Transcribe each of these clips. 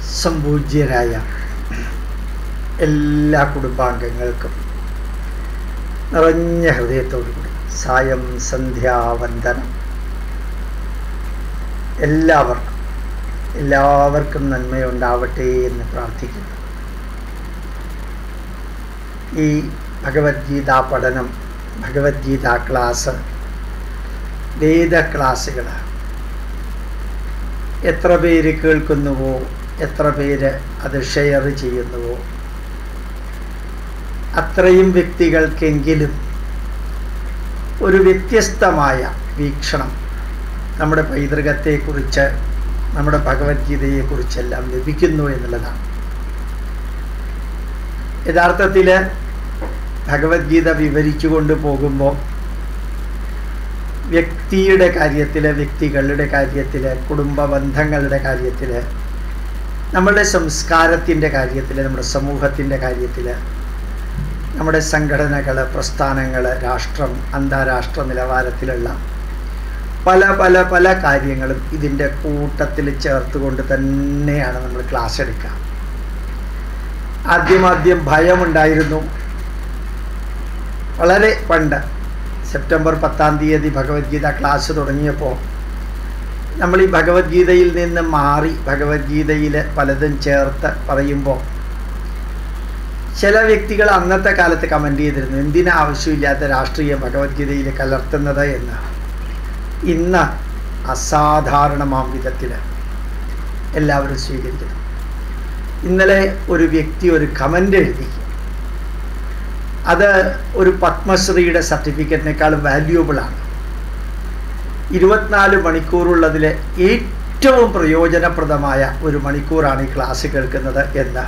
സംപൂജ്യരായ എല്ലാ കുടുംബാംഗങ്ങൾക്കും നിറഞ്ഞ ഹൃദയത്തോടുകൂടി സായം സന്ധ്യാവന്ദനം എല്ലാവർക്കും എല്ലാവർക്കും നന്മയുണ്ടാവട്ടെ എന്ന് പ്രാർത്ഥിക്കുന്നു ഈ ഭഗവത്ഗീത പഠനം ഭഗവത്ഗീത ക്ലാസ് വേദ ക്ലാസ്സുകൾ എത്ര പേര് കേൾക്കുന്നുവോ എത്ര പേര് അത് ഷെയർ ചെയ്യുന്നുവോ അത്രയും വ്യക്തികൾക്കെങ്കിലും ഒരു വ്യത്യസ്തമായ വീക്ഷണം നമ്മുടെ പൈതൃകത്തെക്കുറിച്ച് നമ്മുടെ ഭഗവത്ഗീതയെക്കുറിച്ചെല്ലാം ലഭിക്കുന്നു എന്നുള്ളതാണ് യഥാർത്ഥത്തിൽ ഭഗവത്ഗീത വിവരിച്ചു കൊണ്ട് പോകുമ്പോൾ വ്യക്തിയുടെ കാര്യത്തിൽ വ്യക്തികളുടെ കാര്യത്തിൽ കുടുംബ ബന്ധങ്ങളുടെ കാര്യത്തിൽ നമ്മളുടെ സംസ്കാരത്തിൻ്റെ കാര്യത്തിൽ നമ്മുടെ സമൂഹത്തിൻ്റെ കാര്യത്തിൽ നമ്മുടെ സംഘടനകൾ പ്രസ്ഥാനങ്ങൾ രാഷ്ട്രം അന്താരാഷ്ട്ര നിലവാരത്തിലുള്ള പല പല പല കാര്യങ്ങളും ഇതിൻ്റെ കൂട്ടത്തിൽ ചേർത്തുകൊണ്ട് തന്നെയാണ് നമ്മൾ ക്ലാസ് എടുക്കുക ആദ്യമാദ്യം ഭയമുണ്ടായിരുന്നു വളരെ പണ്ട് സെപ്റ്റംബർ പത്താം തീയതി ഭഗവത്ഗീത ക്ലാസ് തുടങ്ങിയപ്പോൾ നമ്മൾ ഈ ഭഗവത്ഗീതയിൽ നിന്ന് മാറി ഭഗവത്ഗീതയിൽ പലതും ചേർത്ത് പറയുമ്പോൾ ചില വ്യക്തികൾ അന്നത്തെ കാലത്ത് കമൻ്റ് ചെയ്തിരുന്നു എന്തിനാ ആവശ്യമില്ലാത്ത രാഷ്ട്രീയം ഭഗവത്ഗീതയിൽ കലർത്തുന്നത് എന്ന് ഇന്ന് അസാധാരണമാം വിധത്തിൽ എല്ലാവരും സ്വീകരിക്കുന്നു ഇന്നലെ ഒരു വ്യക്തി ഒരു കമൻ്റ് എഴുതി അത് ഒരു പത്മശ്രീയുടെ സർട്ടിഫിക്കറ്റിനേക്കാളും വാല്യൂബിളാണ് ഇരുപത്തിനാല് മണിക്കൂറുള്ളതിൽ ഏറ്റവും പ്രയോജനപ്രദമായ ഒരു മണിക്കൂറാണ് ഈ ക്ലാസ് കേൾക്കുന്നത് എന്ന്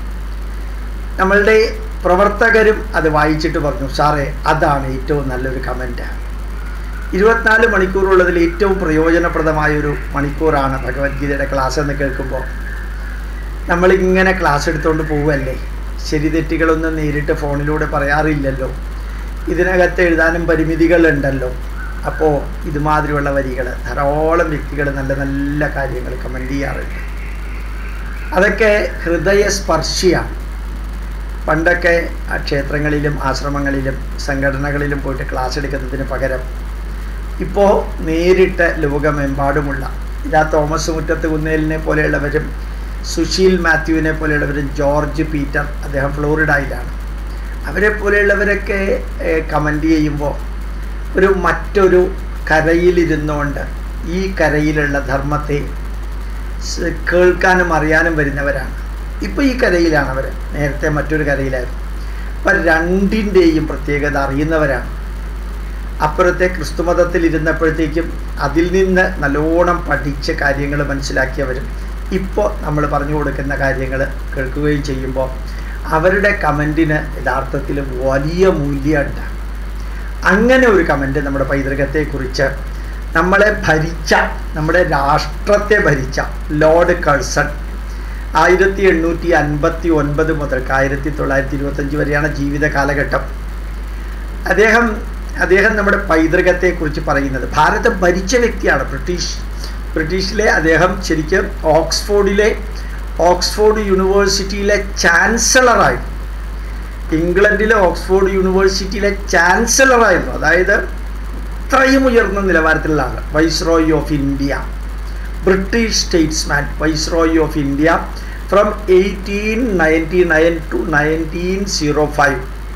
നമ്മളുടെ പ്രവർത്തകരും അത് വായിച്ചിട്ട് പറഞ്ഞു സാറേ അതാണ് ഏറ്റവും നല്ലൊരു കമൻറ്റ് ഇരുപത്തിനാല് മണിക്കൂറുള്ളതിൽ ഏറ്റവും പ്രയോജനപ്രദമായ ഒരു മണിക്കൂറാണ് ഭഗവത്ഗീതയുടെ ക്ലാസ് എന്ന് കേൾക്കുമ്പോൾ നമ്മളിങ്ങനെ ക്ലാസ് എടുത്തുകൊണ്ട് പോവുമല്ലേ ശരി തെറ്റുകളൊന്നും നേരിട്ട് ഫോണിലൂടെ പറയാറില്ലല്ലോ ഇതിനകത്ത് എഴുതാനും പരിമിതികളുണ്ടല്ലോ അപ്പോൾ ഇതുമാതിരിയുള്ള വരികൾ ധാരാളം വ്യക്തികൾ നല്ല നല്ല കാര്യങ്ങൾ കമൻ്റ് ചെയ്യാറുണ്ട് അതൊക്കെ ഹൃദയസ്പർശിയാണ് പണ്ടൊക്കെ ആ ക്ഷേത്രങ്ങളിലും ആശ്രമങ്ങളിലും സംഘടനകളിലും പോയിട്ട് ക്ലാസ് എടുക്കുന്നതിന് പകരം ഇപ്പോൾ നേരിട്ട് ലോകമെമ്പാടുമുള്ള ഇതാ തോമസ് മുറ്റത്ത് കുന്നേലിനെ പോലെയുള്ളവരും സുശീൽ മാത്യുവിനെ പോലെയുള്ളവരും ജോർജ് പീറ്റർ അദ്ദേഹം ഫ്ലോറിഡയിലാണ് അവരെ പോലെയുള്ളവരൊക്കെ കമൻ്റ് ചെയ്യുമ്പോൾ ഒരു മറ്റൊരു കരയിലിരുന്നുകൊണ്ട് ഈ കരയിലുള്ള ധർമ്മത്തെ കേൾക്കാനും അറിയാനും വരുന്നവരാണ് ഇപ്പോൾ ഈ കരയിലാണ് അവർ നേരത്തെ മറ്റൊരു കരയിലായിരുന്നു അപ്പം രണ്ടിൻ്റെയും പ്രത്യേകത അറിയുന്നവരാണ് അപ്പുറത്തെ ക്രിസ്തുമതത്തിൽ ഇരുന്നപ്പോഴത്തേക്കും അതിൽ നിന്ന് നല്ലോണം പഠിച്ച് കാര്യങ്ങൾ മനസ്സിലാക്കിയവരും ഇപ്പോൾ നമ്മൾ പറഞ്ഞു കൊടുക്കുന്ന കാര്യങ്ങൾ കേൾക്കുകയും ചെയ്യുമ്പോൾ അവരുടെ കമൻറ്റിന് യഥാർത്ഥത്തിൽ വലിയ മൂല്യമുണ്ട് അങ്ങനെ ഒരു കമൻറ്റ് നമ്മുടെ പൈതൃകത്തെക്കുറിച്ച് നമ്മളെ ഭരിച്ച നമ്മുടെ രാഷ്ട്രത്തെ ഭരിച്ച ലോർഡ് കൾസൺ ആയിരത്തി എണ്ണൂറ്റി അൻപത്തി ഒൻപത് മുതൽക്ക് ആയിരത്തി തൊള്ളായിരത്തി ഇരുപത്തഞ്ച് വരെയാണ് ജീവിത കാലഘട്ടം അദ്ദേഹം അദ്ദേഹം നമ്മുടെ പൈതൃകത്തെക്കുറിച്ച് പറയുന്നത് ഭാരതം ഭരിച്ച വ്യക്തിയാണ് ബ്രിട്ടീഷ് ബ്രിട്ടീഷിലെ അദ്ദേഹം ശരിക്കും ഓക്സ്ഫോർഡിലെ ഓക്സ്ഫോർഡ് യൂണിവേഴ്സിറ്റിയിലെ ചാൻസലറായിരുന്നു ഇംഗ്ലണ്ടിലെ ഓക്സ്ഫോർഡ് യൂണിവേഴ്സിറ്റിയിലെ ചാൻസലറായിരുന്നു അതായത് ഇത്രയും ഉയർന്ന നിലവാരത്തിലുള്ള ആൾ viceroy of India British statesman viceroy of India from eighteen ninety nine to nineteen zero five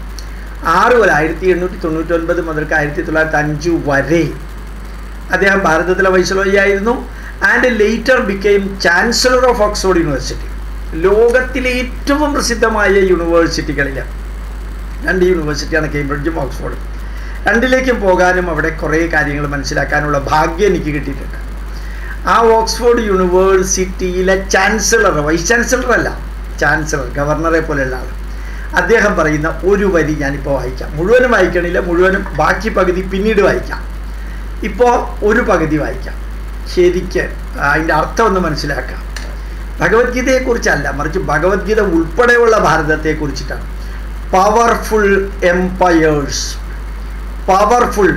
ആറ് വരെ ആയിരത്തി എണ്ണൂറ്റി തൊണ്ണൂറ്റി ഒൻപത് മുതൽക്ക് ആയിരത്തി തൊള്ളായിരത്തി അഞ്ച് വരെ അദ്ദേഹം ഭാരതത്തിലെ വൈസ്രോയി ആയിരുന്നു and later became chancellor of Oxford university ലോകത്തിലെ ഏറ്റവും പ്രസിദ്ധമായ യൂണിവേഴ്സിറ്റികളിൽ രണ്ട് യൂണിവേഴ്സിറ്റിയാണ് കേംബ്രിഡ്ജും ഓക്സ്ഫോർഡും രണ്ടിലേക്കും പോകാനും അവിടെ കുറേ കാര്യങ്ങൾ മനസ്സിലാക്കാനുള്ള ഭാഗ്യം എനിക്ക് കിട്ടിയിട്ടുണ്ട് ആ ഓക്സ്ഫോർഡ് യൂണിവേഴ്സിറ്റിയിലെ ചാൻസലർ വൈസ് ചാൻസലർ അല്ല ചാൻസലർ ഗവർണറെ പോലെയുള്ള ആൾ അദ്ദേഹം പറയുന്ന ഒരു വരി ഞാനിപ്പോൾ വായിക്കാം മുഴുവനും വായിക്കണില്ല മുഴുവനും ബാക്കി പകുതി പിന്നീട് വായിക്കാം ഇപ്പോൾ ഒരു പകുതി വായിക്കാം ശരിക്ക് അതിൻ്റെ അർത്ഥം ഒന്ന് മനസ്സിലാക്കാം ഭഗവത്ഗീതയെക്കുറിച്ചല്ല മറിച്ച് ഭഗവത്ഗീത ഉൾപ്പെടെയുള്ള ഭാരതത്തെക്കുറിച്ചിട്ടാണ് പവർഫുൾ എംപയേഴ്സ് പവർഫുൾ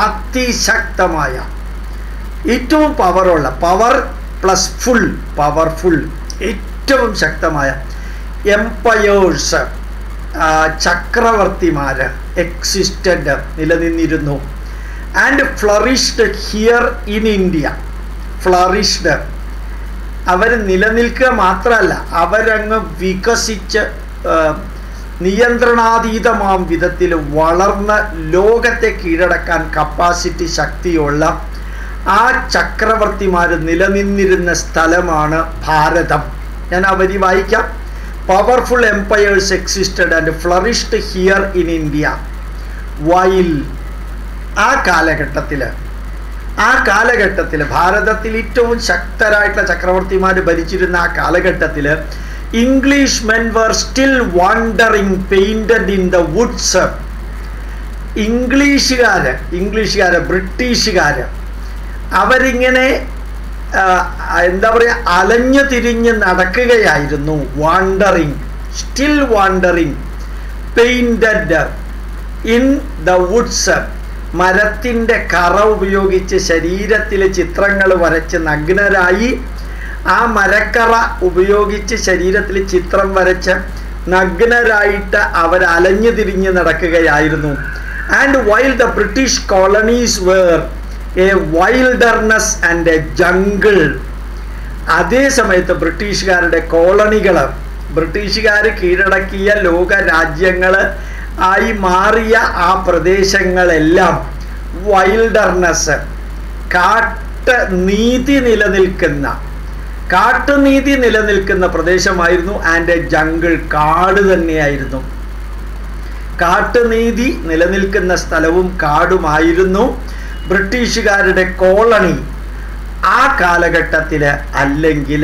അതിശക്തമായ ഏറ്റവും പവറുള്ള പവർ പ്ലസ് ഫുൾ പവർഫുൾ ഏറ്റവും ഏറ്റവും ശക്തമായ എംപയേഴ്സ് ചക്രവർത്തിമാർ എക്സിസ്റ്റഡ് നിലനിന്നിരുന്നു and flourished here in India flourished അവർ നിലനിൽക്കുക മാത്രമല്ല അവരങ്ങ് വികസിച്ച് ആ, നിയന്ത്രണാതീതമാം വിധത്തിൽ വളർന്ന് ലോകത്തെ കീഴടക്കാൻ കപ്പാസിറ്റി ശക്തിയുള്ള ആ ചക്രവർത്തിമാർ നിലനിന്നിരുന്ന സ്ഥലമാണ് ഭാരതം ഞാൻ ആ വരി വായിക്കാം powerful empires existed and flourished here in India while ആ കാലഘട്ടത്തിൽ ആ കാലഘട്ടത്തിൽ ഭാരതത്തിൽ ഏറ്റവും ശക്തരായിട്ടുള്ള ചക്രവർത്തിമാർ ഭരിച്ചിരുന്ന ആ കാലഘട്ടത്തിൽ English men were still wandering painted in the woods ഇംഗ്ലീഷുകാര് ഇംഗ്ലീഷുകാര് ബ്രിട്ടീഷുകാര് അവരിങ്ങനെ ആ, എന്താ പറയുക അലഞ്ഞു തിരിഞ്ഞ് നടക്കുകയായിരുന്നു wandering still wandering painted in the woods മരത്തിൻ്റെ കറ ഉപയോഗിച്ച് ശരീരത്തിലെ ചിത്രങ്ങൾ വരച്ച് നഗ്നരായി ആ മരക്കറ ഉപയോഗിച്ച് ശരീരത്തിൽ ചിത്രം വരച്ച് നഗ്നരായിട്ട് അവർ അലഞ്ഞു തിരിഞ്ഞ് നടക്കുകയായിരുന്നു and while the British colonies were a wilderness and a jungle അതേ സമയത്ത് ബ്രിട്ടീഷുകാരുടെ കോളനികൾ ബ്രിട്ടീഷുകാർ കീഴടക്കിയ ലോക രാജ്യങ്ങൾ ആയി മാറിയ ആ പ്രദേശങ്ങളെല്ലാം വൈൽഡർനെസ് കാട്ട് നീതി നിലനിൽക്കുന്ന കാട്ടുനീതി നിലനിൽക്കുന്ന പ്രദേശമായിരുന്നു ആൻഡ് എ ജംഗിൾ കാട് തന്നെയായിരുന്നു കാട്ടുനീതി നിലനിൽക്കുന്ന സ്ഥലവും കാടുമായിരുന്നു ബ്രിട്ടീഷുകാരുടെ കോളനി ആ കാലഘട്ടത്തിൽ അല്ലെങ്കിൽ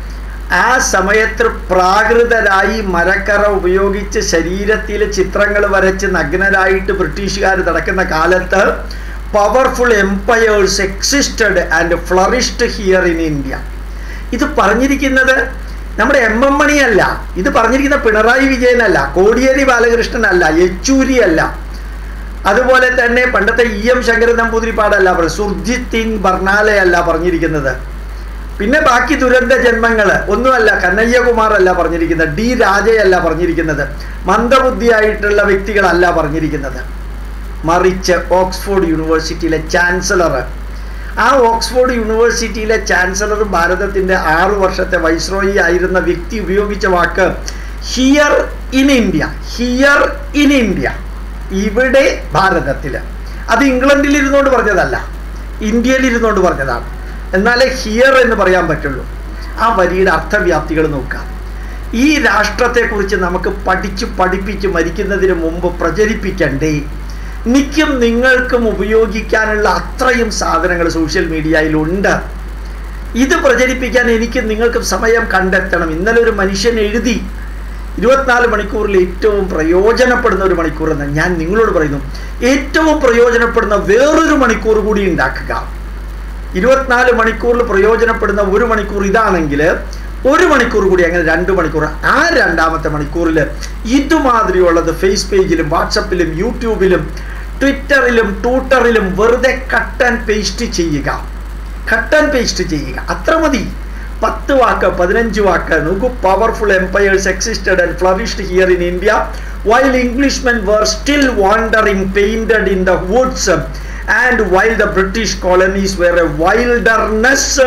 ആ സമയത്ത് പ്രാകൃതരായി മരക്കറ ഉപയോഗിച്ച് ശരീരത്തിൽ ചിത്രങ്ങൾ വരച്ച് നഗ്നരായിട്ട് ബ്രിട്ടീഷുകാർ നടക്കുന്ന കാലത്ത് powerful empires existed and flourished here in India ഇത് പറഞ്ഞിരിക്കുന്നത് നമ്മുടെ എം എം മണിയല്ല ഇത് പറഞ്ഞിരിക്കുന്ന പിണറായി വിജയനല്ല കോടിയേരി ബാലകൃഷ്ണനല്ല യെച്ചൂരി അല്ല അതുപോലെ തന്നെ പണ്ടത്തെ ഇ എം ശങ്കരൻ നമ്പൂതിരിപ്പാടല്ല പറഞ്ഞത് സുർജിത് സിംഗ് ബർണാലയല്ല പറഞ്ഞിരിക്കുന്നത് പിന്നെ ബാക്കി ദുരന്ത ജന്മങ്ങൾ ഒന്നുമല്ല കന്നയ്യകുമാർ അല്ല പറഞ്ഞിരിക്കുന്നത് ഡി രാജയല്ല പറഞ്ഞിരിക്കുന്നത് മന്ദബുദ്ധിയായിട്ടുള്ള വ്യക്തികളല്ല പറഞ്ഞിരിക്കുന്നത് മറിച്ച് ഓക്സ്ഫോർഡ് യൂണിവേഴ്സിറ്റിയിലെ ചാൻസലർ ആ ഓക്സ്ഫോർഡ് യൂണിവേഴ്സിറ്റിയിലെ ചാൻസലർ ഭാരതത്തിൻ്റെ ആറു വർഷത്തെ വൈസ്രോയി ആയിരുന്ന വ്യക്തി ഉപയോഗിച്ച വാക്ക് here in India here in India ഇവിടെ ഭാരതത്തിൽ അത് ഇംഗ്ലണ്ടിൽ ഇരുന്നുകൊണ്ട് പറഞ്ഞതല്ല ഇന്ത്യയിൽ ഇരുന്നുകൊണ്ട് പറഞ്ഞതാണ് എന്നാലേ ഹിയർ എന്ന് പറയാൻ പറ്റുള്ളൂ ആ വരിയുടെ അർത്ഥവ്യാപ്തികൾ നോക്കാം ഈ രാഷ്ട്രത്തെക്കുറിച്ച് നമുക്ക് പഠിച്ച് പഠിപ്പിച്ച് മരിക്കുന്നതിന് മുമ്പ് പ്രചരിപ്പിക്കണ്ടേ നിക്കും നിങ്ങൾക്കും ഉപയോഗിക്കാനുള്ള അത്രയും സാധനങ്ങൾ സോഷ്യൽ മീഡിയയിലുണ്ട് ഇത് പ്രചരിപ്പിക്കാൻ എനിക്ക് നിങ്ങൾക്കും സമയം കണ്ടെത്തണം ഇന്നലെ ഒരു മനുഷ്യൻ എഴുതി ഇരുപത്തിനാല് മണിക്കൂറിൽ ഏറ്റവും പ്രയോജനപ്പെടുന്ന ഒരു മണിക്കൂർ എന്ന് ഞാൻ നിങ്ങളോട് പറയുന്നു ഏറ്റവും പ്രയോജനപ്പെടുന്ന വേറൊരു മണിക്കൂർ കൂടി ഉണ്ടാക്കുക ഇരുപത്തിനാല് മണിക്കൂറിൽ പ്രയോജനപ്പെടുന്ന ഒരു മണിക്കൂർ ഇതാണെങ്കിൽ ഒരു മണിക്കൂർ കൂടി അങ്ങനെ രണ്ട് മണിക്കൂർ ആ രണ്ടാമത്തെ മണിക്കൂറിൽ ഇതുമാതിരിയുള്ളത് ഫേസ് പേജിലും വാട്സപ്പിലും യൂട്യൂബിലും ട്വിറ്ററിലും ട്യൂട്ടറിലും വെറുതെ കട്ട് ആൻഡ് പേസ്റ്റ് ചെയ്യുക കട്ട് ആൻഡ് പേസ്റ്റ് ചെയ്യുക അത്ര മതി പത്ത് വാക്ക് പതിനഞ്ച് വാക്ക് നോക്കൂ powerful empires existed and flourished here in India while Englishmen were still wandering painted in the woods and while the British colonies were a wilderness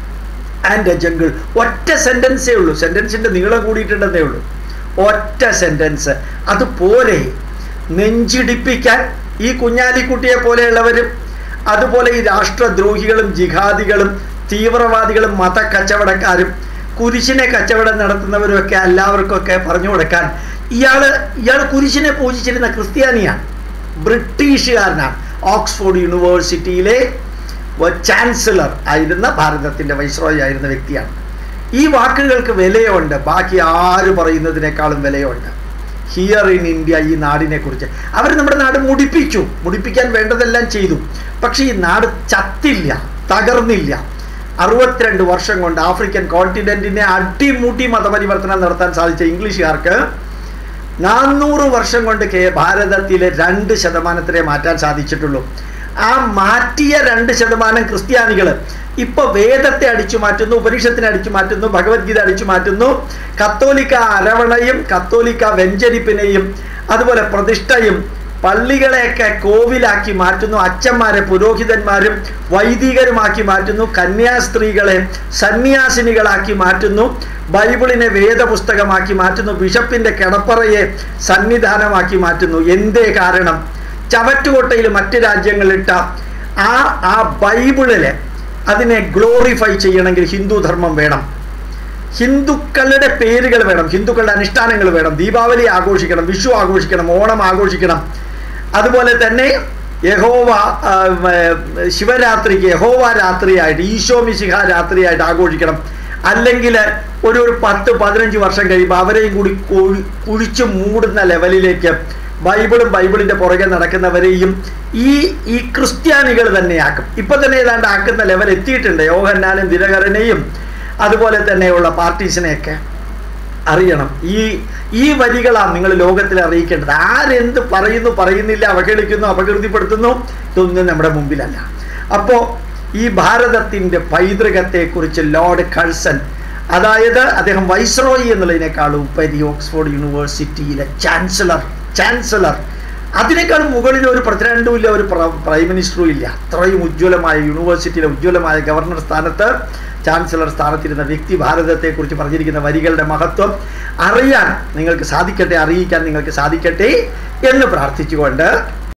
and a jungle ഒറ്റ സെൻറ്റൻസേ ഉള്ളൂ സെൻറ്റൻസിൻ്റെ നീളം കൂടിയിട്ടുണ്ടെന്നേ ഉള്ളൂ ഒറ്റ സെൻറ്റൻസ് അതുപോലെ നെഞ്ചിടിപ്പിക്കാൻ ഈ കുഞ്ഞാലിക്കുട്ടിയെ പോലെയുള്ളവരും അതുപോലെ ഈ രാഷ്ട്രദ്രോഹികളും ജിഹാദികളും തീവ്രവാദികളും മത കച്ചവടക്കാരും കുരിശിനെ കച്ചവടം നടത്തുന്നവരുമൊക്കെ എല്ലാവർക്കൊക്കെ പറഞ്ഞു കൊടുക്കാൻ ഇയാൾ ഇയാൾ കുരിശിനെ പൂജിച്ചിരുന്ന ക്രിസ്ത്യാനിയാണ് ബ്രിട്ടീഷുകാരനാണ് ഓക്സ്ഫോർഡ് യൂണിവേഴ്സിറ്റിയിലെ ചാൻസലർ ആയിരുന്ന ഭാരതത്തിൻ്റെ വൈസ്രോയി ആയിരുന്ന വ്യക്തിയാണ് ഈ വാക്കുകൾക്ക് വിലയുണ്ട് ബാക്കി ആര് പറയുന്നതിനേക്കാളും വിലയുണ്ട് ഹിയർ ഇൻ ഇന്ത്യ ഈ നാടിനെ കുറിച്ച് അവർ നമ്മുടെ നാട് മുടിപ്പിച്ചു മുടിപ്പിക്കാൻ വേണ്ടതെല്ലാം ചെയ്തു പക്ഷേ ഈ നാട് ചത്തില്ല തകർന്നില്ല അറുപത്തിരണ്ട് വർഷം കൊണ്ട് ആഫ്രിക്കൻ കോണ്ടിനെന്റിനെ അടിമുടി മതപരിവർത്തനം നടത്താൻ സാധിച്ച ഇംഗ്ലീഷുകാർക്ക് നാനൂറ് വർഷം കൊണ്ട് കേ ഭാരതത്തിലെ രണ്ട് ശതമാനത്തിനെ മാറ്റാൻ സാധിച്ചിട്ടുള്ളൂ ആ മാറ്റിയ രണ്ട് ശതമാനം ക്രിസ്ത്യാനികൾ ഇപ്പൊ വേദത്തെ അടിച്ചു മാറ്റുന്നു ഉപനിഷത്തിനെ അടിച്ചു മാറ്റുന്നു ഭഗവത്ഗീത അടിച്ചു മാറ്റുന്നു കത്തോലിക്ക അരവണയും കത്തോലിക്ക വെഞ്ചരിപ്പിനെയും അതുപോലെ പ്രതിഷ്ഠയും പള്ളികളെയൊക്കെ കോവിലാക്കി മാറ്റുന്നു അച്ഛന്മാരെ പുരോഹിതന്മാരും വൈദികരുമാക്കി മാറ്റുന്നു കന്യാസ്ത്രീകളെ സന്യാസിനികളാക്കി മാറ്റുന്നു ബൈബിളിനെ വേദപുസ്തകമാക്കി മാറ്റുന്നു ബിഷപ്പിന്റെ കിടപ്പറയെ സന്നിധാനമാക്കി മാറ്റുന്നു എന്തേ കാരണം ചവറ്റുകൊട്ടയിൽ മറ്റ് രാജ്യങ്ങളിട്ട ആ ആ ബൈബിളിലെ അതിനെ ഗ്ലോറിഫൈ ചെയ്യണമെങ്കിൽ ഹിന്ദു ധർമ്മം വേണം ഹിന്ദുക്കളുടെ പേരുകൾ വേണം ഹിന്ദുക്കളുടെ അനുഷ്ഠാനങ്ങൾ വേണം ദീപാവലി ആഘോഷിക്കണം വിഷു ആഘോഷിക്കണം ഓണം ആഘോഷിക്കണം അതുപോലെ തന്നെ യഹോവ ആ, ഏർ, ശിവരാത്രിക്ക് യഹോവ രാത്രിയായിട്ട് ഈശോ മിശിഹ രാത്രിയായിട്ട് ആഘോഷിക്കണം അല്ലെങ്കിൽ ഒരു ഒരു പത്ത് പതിനഞ്ച് വർഷം കഴിയുമ്പോൾ അവരെയും കൂടി കുഴി- കുഴിച്ചു മൂടുന്ന ലെവലിലേക്ക് ബൈബിളും ബൈബിളിന്റെ പുറകെ നടക്കുന്നവരെയും ഈ ഈ ക്രിസ്ത്യാനികൾ തന്നെയാക്കും ഇപ്പൊ തന്നെ ഏതാണ്ട് ആക്കുന്ന ലെവൽ എത്തിയിട്ടുണ്ട് യോഹന്നാനും ദിനകരനെയും അതുപോലെ തന്നെയുള്ള പാർട്ടീസിനെയൊക്കെ അറിയണം ഈ ഈ വരികളാണ് നിങ്ങൾ ലോകത്തിൽ അറിയിക്കേണ്ടത് ആരെന്ത് പറയുന്നു പറയുന്നില്ല അവഹേളിക്കുന്നു അപകീർത്തിപ്പെടുത്തുന്നു ഇതൊന്നും നമ്മുടെ മുമ്പിലല്ല അപ്പോൾ ഈ ഭാരതത്തിൻ്റെ പൈതൃകത്തെക്കുറിച്ച് ലോർഡ് കൾസൺ അതായത് അദ്ദേഹം വൈസ്രോയി എന്നുള്ളതിനേക്കാൾ ഉപരി ഓക്സ്ഫോർഡ് യൂണിവേഴ്സിറ്റിയിലെ ചാൻസലർ ചാൻസലർ അതിനേക്കാൾ മുകളിൽ ഒരു പ്രസിഡന്റും ഇല്ല ഒരു പ്ര- പ്രൈം മിനിസ്റ്ററും ഇല്ല അത്രയും ഉജ്ജ്വലമായ യൂണിവേഴ്സിറ്റിയിലെ ഉജ്ജ്വലമായ ഗവർണർ സ്ഥാനത്ത് ചാൻസലർ സ്ഥാനത്തിരുന്ന വ്യക്തി ഭാരതത്തെക്കുറിച്ച് പറഞ്ഞിരിക്കുന്ന വരികളുടെ മഹത്വം അറിയാൻ നിങ്ങൾക്ക് സാധിക്കട്ടെ അറിയിക്കാൻ നിങ്ങൾക്ക് സാധിക്കട്ടെ എന്ന് പ്രാർത്ഥിച്ചുകൊണ്ട്